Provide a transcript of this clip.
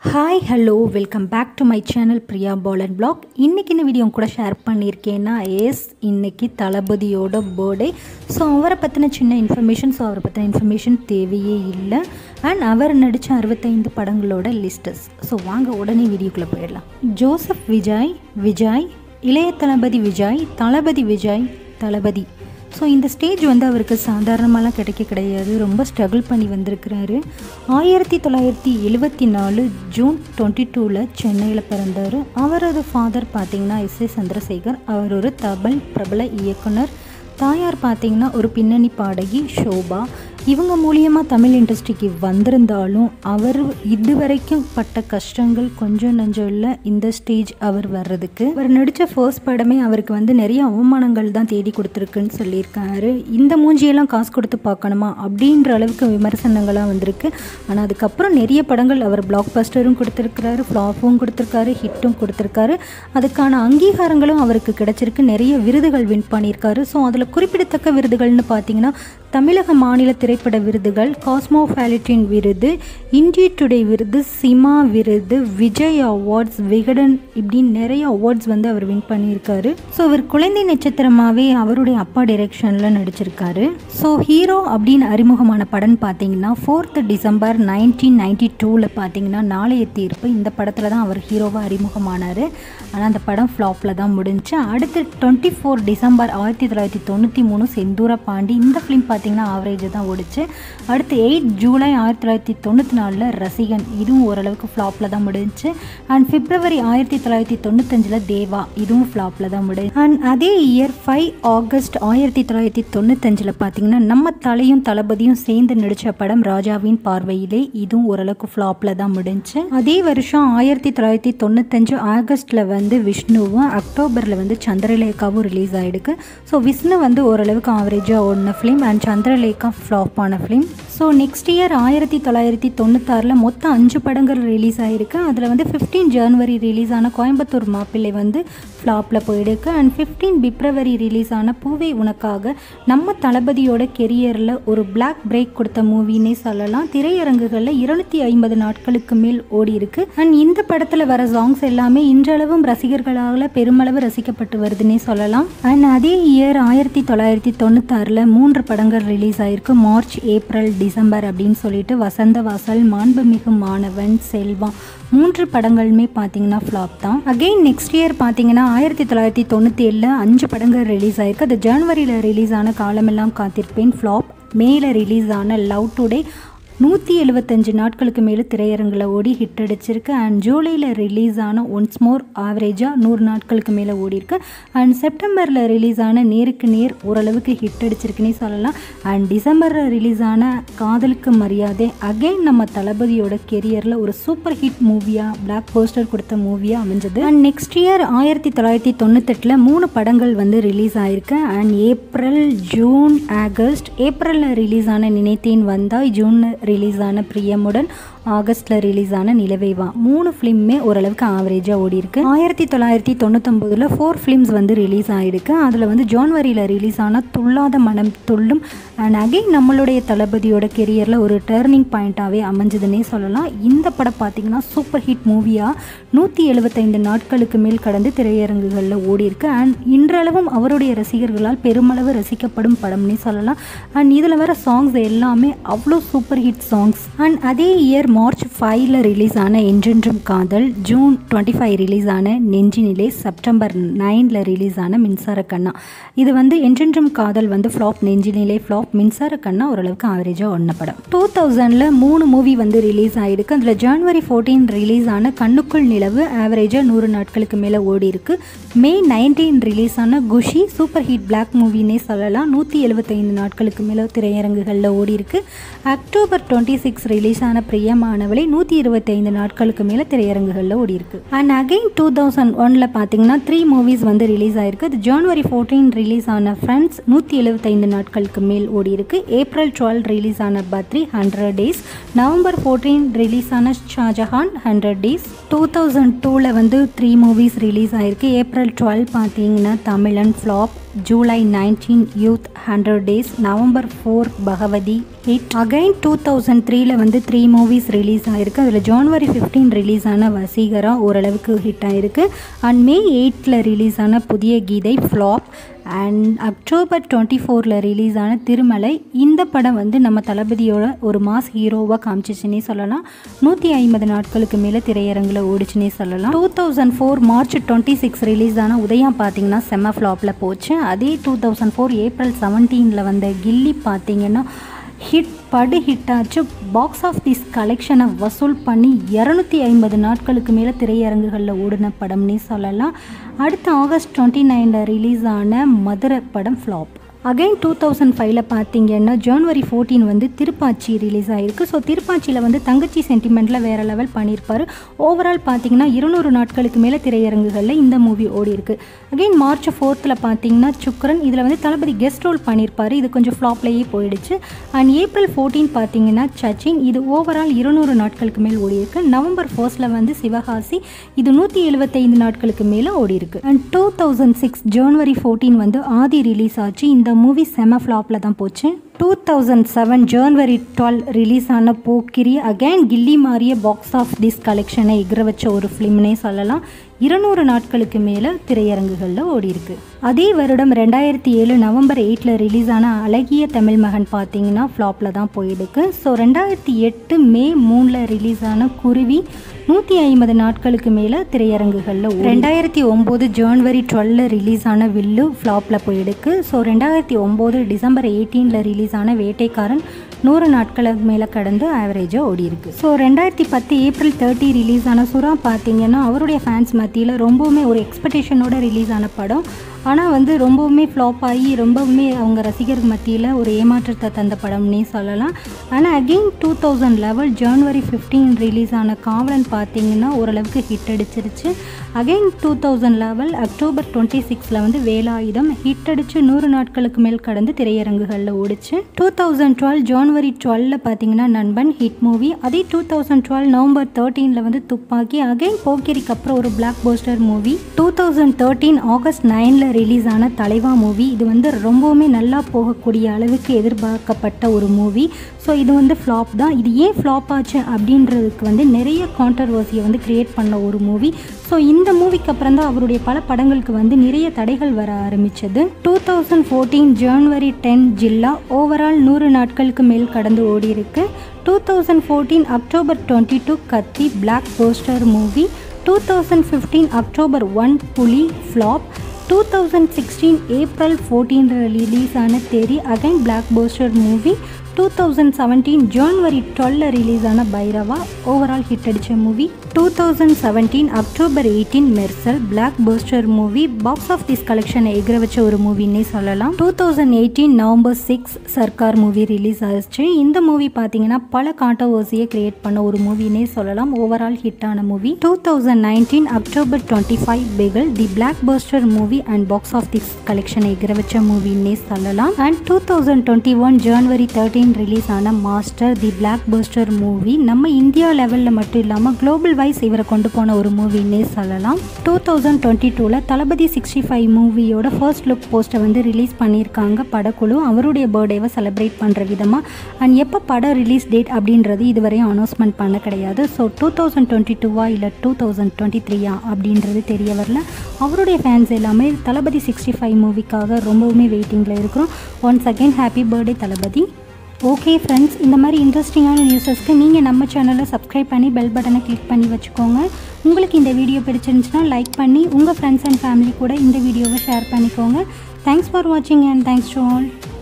hi hello welcome back to my channel Priya Paul and blog இன்றைக்கி இந்த video கூட share பண்ணியிருக்கேன்னா எஸ் இன்னைக்கு தளபதியோட பர்த்டே ஸோ அவரை பற்றின சின்ன இன்ஃபர்மேஷன் ஸோ அவரை பற்றின இன்ஃபர்மேஷன் தேவையே இல்லை அண்ட் அவர் நடித்த அறுபத்தைந்து படங்களோட லிஸ்டஸ் ஸோ வாங்க உடனே வீடியோக்குள்ளே போயிடலாம் ஜோசப் விஜய் விஜய் இளைய தளபதி விஜய் தளபதி விஜய் தளபதி ஸோ இந்த ஸ்டேஜ் வந்து அவருக்கு சாதாரணமாலாம் கிடைக்க கிடையாது ரொம்ப ஸ்ட்ரகிள் பண்ணி வந்திருக்கிறாரு ஆயிரத்தி தொள்ளாயிரத்தி எழுபத்தி நாலு ஜூன் டுவெண்ட்டி டூவில் சென்னையில் பிறந்தார் அவரது ஃபாதர் பார்த்தீங்கன்னா எஸ் ஏ சந்திரசேகர் அவர் ஒரு தமிழ் பிரபல இயக்குனர் தாயார் பார்த்தீங்கன்னா ஒரு பின்னணி பாடகி ஷோபா இவங்க மூலியமாக தமிழ் இண்டஸ்ட்ரிக்கு வந்திருந்தாலும் அவர் இதுவரைக்கும் பட்ட கஷ்டங்கள் கொஞ்சம் நஞ்சம் இல்லை இந்த ஸ்டேஜ் அவர் வர்றதுக்கு அவர் நடித்த ஃபர்ஸ்ட் படமே அவருக்கு வந்து நிறைய அவமானங்கள் தான் தேடி கொடுத்துருக்குன்னு சொல்லியிருக்காரு இந்த மூஞ்சியெல்லாம் காசு கொடுத்து பார்க்கணுமா அப்படின்ற அளவுக்கு விமர்சனங்களாக வந்திருக்கு ஆனால் அதுக்கப்புறம் நிறைய படங்கள் அவர் பிளாக் பஸ்டரும் கொடுத்துருக்கிறாரு ஃப்ளாப்பும் கொடுத்துருக்காரு ஹிட்டும் கொடுத்துருக்காரு அதுக்கான அங்கீகாரங்களும் அவருக்கு கிடைச்சிருக்கு நிறைய விருதுகள் வின் பண்ணியிருக்காரு ஸோ அதில் குறிப்பிடத்தக்க விருதுகள்னு பார்த்தீங்கன்னா தமிழக மாநில திரைப்பட விருதுகள் காஸ்மோஃபாலிட்டின் விருது இந்திய டுடே விருது சிமா விருது விஜய் அவார்ட்ஸ் விகடன் இப்படின்னு நிறைய அவார்ட்ஸ் வந்து அவர் வின் பண்ணியிருக்காரு ஸோ அவர் குழந்தை நட்சத்திரமாகவே அவருடைய அப்பா டைரெக்ஷனில் நடிச்சிருக்காரு ஸோ ஹீரோ அப்படின்னு அறிமுகமான படம் பார்த்தீங்கன்னா ஃபோர்த் டிசம்பர் நைன்டீன் நைன்டி டூவில் பார்த்தீங்கன்னா நாளைய தீர்ப்பு இந்த படத்தில் தான் அவர் ஹீரோவாக அறிமுகமானார் ஆனால் அந்த படம் ஃப்ளாப்பில் தான் முடிஞ்சு அடுத்து டுவெண்ட்டி ஃபோர் டிசம்பர் ஆயிரத்தி தொள்ளாயிரத்தி தொண்ணூற்றி மூணு செந்தூர பாண்டி இந்த ஃபிலிம் பார்த்தீங்கன்னா ஆவரேஜ் தான் ஓடிச்சு அடுத்து எயிட் ஜூலை ஆயிரத்தி தொள்ளாயிரத்தி தொண்ணூற்றி நாலில் ரசிகன் இதுவும் ஓரளவுக்கு ஃப்ளாப்பில் தான் முடிஞ்சுச்சு அண்ட் பிப்ரவரி ஆயிரத்தி தொள்ளாயிரத்தி தொண்ணூத்தஞ்சில் தேவா இதுவும் ஃப்ளாப்பில் தான் முடிஞ்சு அண்ட் அதே இயர் ஃபைவ் ஆகஸ்ட் ஆயிரத்தி தொள்ளாயிரத்தி தொண்ணூத்தஞ்சில் பார்த்தீங்கன்னா நம்ம தலையும் தளபதியும் சேர்ந்து நடித்த படம் ராஜாவின் பார்வையிலே இதுவும் ஓரளவுக்கு ஃப்ளாப்பில் தான் முடிஞ்சு அதே வருஷம் ஆயிரத்தி தொள்ளாயிரத்தி தொண்ணூத்தஞ்சு ஆகஸ்ட்டில் வந்து விஷ்ணுவும் அக்டோபரில் வந்து சந்திரலேகாவும் ரிலீஸ் ஆகிடுக்கு ஸோ விஷ்ணு வந்து ஓரளவுக்கு ஆவரேஜாக ஓடின ஃபிலிம் அண்ட் சந்திரலேகா ஃப்ளாப் ஆன ஃபிலிம் ஸோ நெக்ஸ்ட் இயர் ஆயிரத்தி தொள்ளாயிரத்தி தொண்ணூத்தாறில் மொத்தம் அஞ்சு படங்கள் ரிலீஸ் ஆகிருக்கு அதில் வந்து ஃபிஃப்டீன் ஜனவரி ரிலீஸ் ஆன கோயம்புத்தூர் மாப்பிள்ளை வந்து ஃப்ளாப்பில் போயிடுக்கு அண்ட் ஃபிஃப்டீன் பிப்ரவரி ரிலீஸ் ஆன பூவே உனக்காக நம்ம தளபதியோட கெரியரில் ஒரு பிளாக் பிரேக் கொடுத்த மூவின்னே சொல்லலாம் திரையரங்குகளில் இருநூத்தி ஐம்பது நாட்களுக்கு மேல் ஓடி இருக்கு அண்ட் இந்த படத்தில் வர சாங்ஸ் எல்லாமே இன்றளவும் ரசிகர்களால் பெருமளவு ரசிக்கப்பட்டு வருதுன்னே சொல்லலாம் அண்ட் அதே இயர் ஆயிரத்தி தொள்ளாயிரத்தி தொண்ணூத்தாறில் மூன்று படங்கள் ரிலீஸ் ஆயிருக்கு மார்ச் ஏப்ரல் டிசம்பர் அப்படின்னு சொல்லிட்டு வசந்த வாசல் மாண்புமிகு மாணவன் செல்வம் மூன்று படங்களுமே பார்த்தீங்கன்னா ஃப்ளாப் தான் அகெயின் நெக்ஸ்ட் இயர் பார்த்தீங்கன்னா ஆயிரத்தி தொள்ளாயிரத்தி தொண்ணூற்றி ஏழில் அஞ்சு படங்கள் ரிலீஸ் ஆயிருக்கு அது ஜனவரியில் ரிலீஸ் ஆன காலமெல்லாம் காத்திருப்பேன் ஃப்ளாப் மேல ரிலீஸ் ஆன லவ் டுடே நூற்றி எழுபத்தஞ்சு நாட்களுக்கு மேலே திரையரங்கில் ஓடி ஹிட் அடிச்சிருக்கு அண்ட் ஜூலையில் ரிலீஸ் ஆன ஒன்ஸ் மோர் ஆவரேஜாக நூறு நாட்களுக்கு மேலே ஓடி இருக்கு அண்ட் செப்டம்பரில் ரிலீஸ் ஆன நேருக்கு நேர் ஓரளவுக்கு ஹிட் அடிச்சிருக்குன்னே சொல்லலாம் அண்ட் டிசம்பரில் ரிலீஸ் ஆன காதலுக்கு மரியாதை அகைன் நம்ம தளபதியோட கெரியரில் ஒரு சூப்பர் ஹிட் மூவியாக பிளாக் போஸ்டர் கொடுத்த மூவியாக அமைஞ்சது அண்ட் நெக்ஸ்ட் இயர் ஆயிரத்தி தொள்ளாயிரத்தி தொண்ணூத்தெட்டில் மூணு படங்கள் வந்து ரிலீஸ் ஆயிருக்கு அண்ட் ஏப்ரல் ஜூன் ஆகஸ்ட் ஏப்ரலில் ரிலீஸ் ஆன நினைத்தேன் வந்தாய் ஜூன் ரிலீஸ் ஆன பிரியமுடன் ஆகஸ்டில் ரிலீஸ் ஆன நிலவேவா மூணு ஃபிலிமுமே ஓரளவுக்கு ஆவரேஜாக ஓடி இருக்கு ஆயிரத்தி தொள்ளாயிரத்தி தொண்ணூத்தொம்பதில் ஃபோர் ஃபிலிம்ஸ் வந்து ரிலீஸ் ஆகிருக்கு அதில் வந்து ஜான்வரியில் ரிலீஸ் ஆன துள்ளாத மனம் துள்ளும் அண்ட் அகைன் நம்மளுடைய தளபதியோட கெரியரில் ஒரு டேர்னிங் பாயிண்ட்டாகவே அமைஞ்சதுன்னே சொல்லலாம் இந்த படம் பார்த்திங்கன்னா சூப்பர் ஹிட் மூவியாக நூற்றி எழுபத்தைந்து நாட்களுக்கு மேல் கடந்து திரையரங்குகளில் ஓடி இருக்கு அண்ட் இன்றளவும் அவருடைய ரசிகர்களால் பெருமளவு ரசிக்கப்படும் படம்னே சொல்லலாம் அண்ட் இதில் வர சாங்ஸ் எல்லாமே அவ்வளோ சூப்பர் ஹிட் சாங்ஸ் அண்ட் அதே இயர் மார்ச் ஃபைவ்ல ரிலீஸ் ஆன என்றென்றும் காதல் ஜூன் டுவெண்ட்டி ஃபைவ் ரிலீஸ் ஆன நெஞ்சினிலே செப்டம்பர் நைனில் ரிலீஸ் ஆன மின்சார கண்ணா இது வந்து என்றென்றும் காதல் வந்து ஃப்ளாப் நெஞ்சினிலே ஃப்ளாப் மின்சார கண்ணா ஓரளவுக்கு ஆவரேஜாக ஒன்ன படம் டூ தௌசண்டில் மூணு மூவி வந்து ரிலீஸ் ஆகிருக்கு அதில் ஜனவரி ஃபோர்டீன் ரிலீஸ் ஆன கண்ணுக்குள் நிலவு ஆவரேஜாக நூறு நாட்களுக்கு மேலே ஓடி இருக்கு மே நைன்டீன் ரிலீஸ் ஆன குஷி சூப்பர் ஹிட் பிளாக் மூவினே சொல்லலாம் நூற்றி எழுபத்தைந்து நாட்களுக்கு மேலே திரையரங்குகளில் ஓடி இருக்கு அக்டோபர் டுவெண்ட்டி சிக்ஸ் ரிலீஸ் ஆன பிரியமானவளை நூற்றி இருபத்தைந்து நாட்களுக்கு மேலே திரையரங்குகளில் ஓடி இருக்கு அண்ட் அகைன் டூ தௌசண்ட் ஒனில் பார்த்தீங்கன்னா த்ரீ மூவிஸ் வந்து ரிலீஸ் ஆயிருக்கு அது ஜனவரி ஃபோர்டீன் ரிலீஸ் ஆன ஃப்ரெண்ட்ஸ் நூற்றி எழுபத்தைந்து நாட்களுக்கு மேல் ஓடி இருக்கு ஏப்ரல் டுவெல் ரிலீஸ் ஆன Badri hundred days November fourteen release ஆன Shahjahan hundred days two thousand டூவில் வந்து த்ரீ மூவிஸ் ரிலீஸ் ஆயிருக்கு ஏப்ரல் டுவெல் பார்த்தீங்கன்னா Thamizhan flop July nineteen youth hundred days November four Bhagavathi hit again two thousand த்ரீல வந்து த்ரீ மூவிஸ் ரிலீஸ் ஆகிருக்கு அதில் ஜான்வரி ஃபிஃப்டீன் ரிலீஸ் ஆன வசீகரா ஓரளவுக்கு ஹிட் ஆகிருக்கு அண்ட் மே எயிட்டில் ரிலீஸ் ஆன Pudhiya Geethai flop and October twenty ஃபோரில் ரிலீஸ் ஆன திருமலை இந்த படம் வந்து நம்ம தளபதியோட ஒரு மாஸ் ஹீரோவாக காமிச்சிச்சுன்னே சொல்லலாம் நூற்றி ஐம்பது நாட்களுக்கு மேலே திரையரங்கில் ஓடிச்சுன்னே சொல்லலாம் two thousand four March twenty six release ஆன உதயம் பார்த்தீங்கன்னா செம்ம ஃப்ளாப்பில் போச்சு அதே டூ தௌசண்ட் ஃபோர் ஏப்ரல் செவன்டீனில் வந்த கில்லி பார்த்தீங்கன்னா ஹிட் படு ஹிட் ஆச்சு பாக்ஸ் ஆஃப் திஸ் கலெக்ஷனை வசூல் பண்ணி இரநூத்தி ஐம்பது நாட்களுக்கு மேலே திரையரங்குகளில் ஓடின படம்னே சொல்லலாம் அடுத்த ஆகஸ்ட் டுவெண்ட்டி நைனில் ரிலீஸ் ஆன மதுரை படம் ஃப்ளாப் அகைன் டூ தௌசண்ட் ஃபைவ்ல பார்த்தீங்கன்னா ஜனவரி ஃபோர்டீன் வந்து திருப்பாச்சி ரிலீஸ் ஆகிருக்கு ஸோ திருப்பாச்சியில் வந்து தங்கச்சி சென்டிமெண்ட்டில் வேறு லெவல் பண்ணியிருப்பார் ஓவரால் பார்த்தீங்கன்னா இருநூறு நாட்களுக்கு மேலே திரையரங்குகளில் இந்த மூவி ஓடி இருக்கு அகைன் மார்ச் ஃபோர்த்தில் பார்த்தீங்கன்னா சுக்கரன் இதில் வந்து தளபதி கெஸ்ட் ரோல் பண்ணியிருப்பார் இது கொஞ்சம் ஃப்ளாப்லேயே போயிடுச்சு அண்ட் ஏப்ரல் ஃபோர்டீன் பார்த்தீங்கன்னா சச்சின் இது ஓவரால் இருநூறு நாட்களுக்கு மேல் ஓடி இருக்கு நவம்பர் ஃபர்ஸ்ட்டில் வந்து சிவகாசி இது நூற்றி எழுபத்தைந்து நாட்களுக்கு மேலே ஓடி இருக்கு and two thousand six January fourteen வந்து ஆதி ரிலீஸ் ஆச்சு இந்த மூவி செம ஃப்ளாப்பில் தான் போச்சு two thousand seven January twelve release ஆன போக்கிரி அகைன் கில்லி மாறிய பாக்ஸ் ஆஃப் திஸ் கலெக்ஷனை எகிற வச்ச ஒரு ஃபிலிம்னே சொல்லலாம் இருநூறு நாட்களுக்கு மேலே திரையரங்குகளில் ஓடி இருக்கு அதே வருடம் ரெண்டாயிரத்தி ஏழு நவம்பர் எயிட்டில் ரிலீஸ் ஆன அழகிய தமிழ் மகன் பார்த்தீங்கன்னா ஃப்ளாப்பில் தான் போயிருக்கு ஸோ ரெண்டாயிரத்தி எட்டு மே மூணில் ரிலீஸ் ஆன குருவி நூற்றி ஐம்பது நாட்களுக்கு மேலே திரையரங்குகளில் ரெண்டாயிரத்தி ஒம்பது ஜனவரி டுவெல்ல ரிலீஸ் ஆன வில்லு ஃப்ளாப்பில் போயிருக்கு ஸோ ரெண்டாயிரத்தி ஒம்பது டிசம்பர் எயிட்டீனில் ரிலீஸ் ஆன வேட்டைக்காரன் நூறு நாட்களுக்கு மேலே கடந்து ஆவரேஜாக ஓடி இருக்கு ஸோ ரெண்டாயிரத்தி பத்து ஏப்ரல் தேர்ட்டி ரிலீஸ் ஆன சுறா பார்த்தீங்கன்னா அவருடைய ஃபேன்ஸ் மத்தியில் ரொம்பவுமே ஒரு எக்ஸ்பெக்டேஷனோட ரிலீஸ் ஆன படம் ஆனால் வந்து ரொம்பவுமே ஃப்ளாப் ஆகி ரொம்பவுமே அவங்க ரசிகர்கள் மத்தியில் ஒரு ஏமாற்றத்தை தந்த படம்னே சொல்லலாம் ஆனால் again two thousand eleven January fifteen release ஆன காவலன் பார்த்தீங்கன்னா ஓரளவுக்கு ஹிட் அடிச்சிருச்சு again two thousand eleven October twenty சிக்ஸில் வந்து வேலாயுதம் ஹிட் அடித்து நூறு நாட்களுக்கு மேல் கடந்து திரையரங்குகளில் ஓடிச்சு டூ தௌசண்ட் டுவெல் ஜனவரி டுவெல்ல பார்த்தீங்கன்னா நண்பன் ஹிட் மூவி அதே டூ தௌசண்ட் டுவெல் நவம்பர் தேர்ட்டீனில் வந்து துப்பாக்கி அகைன் போக்கிரிக்கு அப்புறம் ஒரு blockbuster movie two thousand thirteen August நைனில் ரிலீஸ் ஆன தலைவா மூவி இது வந்து ரொம்பவுமே நல்லா போகக்கூடிய அளவுக்கு எதிர்பார்க்கப்பட்ட ஒரு மூவி ஸோ இது வந்து ஃப்ளாப் தான் இது ஏன் ஃப்ளாப் ஆச்சு அப்படின்றதுக்கு வந்து நிறைய கான்ட்ரவர்சியை வந்து கிரியேட் பண்ண ஒரு மூவி ஸோ இந்த மூவிக்கு அப்புறம் தான் அவருடைய பல படங்களுக்கு வந்து நிறைய தடைகள் வர ஆரம்பிச்சது two thousand fourteen January ten Jilla overall நூறு நாட்களுக்கு மேல் கடந்து ஓடி இருக்கு two thousand fourteen October twenty two Kaththi blockbuster movie two thousand fifteen October one Puli flop two thousand sixteen April fourteen release ஆன Theri again blockbuster movie two thousand seventeen January டுவெல்ல release ஆன Bairavaa overall hit அடித்த movie two thousand seventeen October eighteen Mersal blockbuster movie box office கலெக்ஷனை எகிர வச்ச ஒரு மூவின்னே சொல்லலாம் two thousand eighteen November six Sarkar movie release ஆச்சு இந்த மூவி பார்த்தீங்கன்னா பல கான்ட்ரவர்சியை கிரியேட் பண்ண ஒரு மூவினே சொல்லலாம் ஓவரால் ஹிட்டான movie two thousand nineteen October twenty five Bigil the blockbuster movie and box office கலெக்ஷனை எகிர வச்ச மூவின்னே சொல்லலாம் and two thousand twenty one January thirteen release ஆன master the blockbuster movie நம்ம இந்தியா லெவலில் மட்டும் இல்லாமல் குளோபல் வைஸ் இவரை கொண்டு போன ஒரு மூவின்னே சொல்லலாம் டூ தௌசண்ட் டுவெண்ட்டி டூவில் தளபதி சிக்ஸ்டி ஃபைவ் மூவியோட ஃபர்ஸ்ட் லுக் போஸ்ட்டை வந்து ரிலீஸ் பண்ணியிருக்காங்க படக்குழு அவருடைய பர்த்டேவை செலிப்ரேட் பண்ணுற விதமாக அண்ட் எப்போ படம் ரிலீஸ் டேட் அப்படின்றது இதுவரையும் அனௌன்ஸ்மெண்ட் பண்ண கிடையாது ஸோ டூ தௌசண்ட் டுவெண்ட்டி டூவா இல்லை டூ தௌசண்ட் டுவெண்ட்டி த்ரீயா அப்படின்றது தெரிய வரல அவருடைய ஃபேன்ஸ் எல்லாமே தளபதி சிக்ஸ்டி ஃபைவ் மூவிக்காக ரொம்பவுமே வெயிட்டிங்கில் இருக்கிறோம் once again happy birthday Thalapathy okay friends இந்த மாதிரி இன்ட்ரெஸ்டிங்கான நியூஸஸ்க்கு நீங்கள் நம்ம சேனலை சப்ஸ்கிரைப் பண்ணி பெல் பட்டனை கிளிக் பண்ணி வச்சுக்கோங்க உங்களுக்கு இந்த வீடியோ பிடிச்சிருந்துச்சுன்னா லைக் பண்ணி உங்கள் ஃப்ரெண்ட்ஸ் அண்ட் ஃபேமிலி கூட இந்த வீடியோவை ஷேர் பண்ணிக்கோங்க தேங்க்ஸ் ஃபார் வாட்சிங் அண்ட் தேங்க்ஸ் டு ஆல்